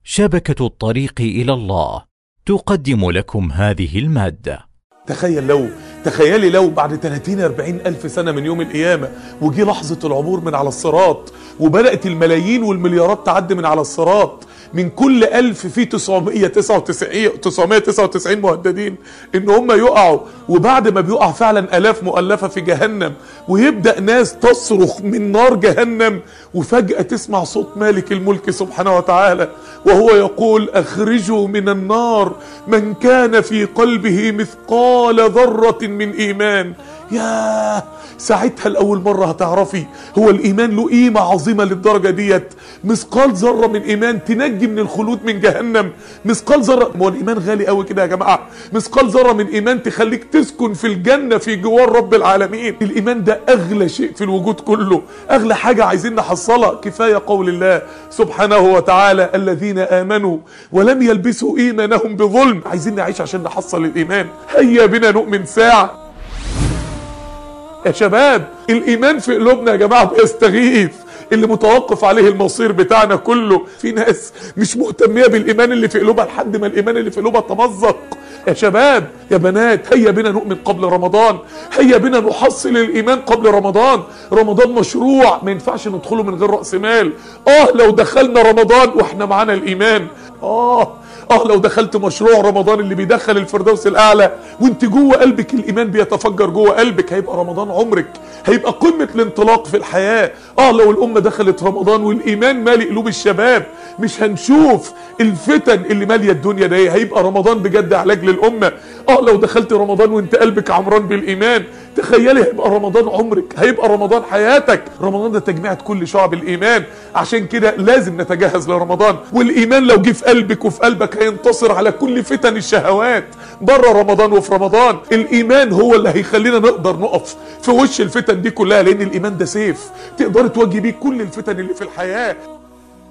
شبكة الطريق إلى الله تقدم لكم هذه المادة تخيل لو تخيلي لو بعد 30 40 الف سنه من يوم القيامه وجي لحظه العبور من على الصراط وبدات الملايين والمليارات تعدي من على الصراط من كل ألف في 999 999 مهددين ان هم يقعوا وبعد ما بيقع فعلا الاف مؤلفه في جهنم ويبدا ناس تصرخ من نار جهنم وفجاه تسمع صوت مالك الملك سبحانه وتعالى وهو يقول اخرجوا من النار من كان في قلبه مثقال ذره من ايمان ياه ساعتها لأول مرة هتعرفي هو الإيمان له قيمة عظيمة للدرجة ديت مثقال ذرة من إيمان تنجي من الخلود من جهنم مثقال ذرة هو الإيمان غالي قوي كده يا جماعة مثقال ذرة من إيمان تخليك تسكن في الجنة في جوار رب العالمين الإيمان ده أغلى شيء في الوجود كله أغلى حاجة عايزين نحصلها كفاية قول الله سبحانه وتعالى الذين آمنوا ولم يلبسوا إيمانهم بظلم عايزين نعيش عشان نحصل الإيمان هيا بنا نؤمن ساعة يا شباب الايمان في قلوبنا يا جماعه بيستغيث اللي متوقف عليه المصير بتاعنا كله في ناس مش مهتميه بالايمان اللي في قلوبها لحد ما الايمان اللي في قلوبها تمزق يا شباب يا بنات هيا بنا نؤمن قبل رمضان هيا بنا نحصل الايمان قبل رمضان رمضان مشروع ما ينفعش ندخله من غير راس مال اه لو دخلنا رمضان واحنا معانا الايمان اه اه لو دخلت مشروع رمضان اللي بيدخل الفردوس الاعلى وانت جوه قلبك الايمان بيتفجر جوه قلبك هيبقى رمضان عمرك هيبقى قمه الانطلاق في الحياه اه لو الامه دخلت رمضان والايمان مالي قلوب الشباب مش هنشوف الفتن اللي ماليه الدنيا ده هيبقى رمضان بجد علاج للامه اه لو دخلت رمضان وانت قلبك عمران بالايمان تخيلي هيبقى رمضان عمرك هيبقى رمضان حياتك رمضان ده تجميعة كل شعب الايمان عشان كده لازم نتجهز لرمضان والايمان لو جه في قلبك وفي قلبك هينتصر على كل فتن الشهوات بره رمضان وفي رمضان الايمان هو اللي هيخلينا نقدر نقف في وش الفتن دي كلها لان الايمان ده سيف تقدر تواجه بيه كل الفتن اللي في الحياه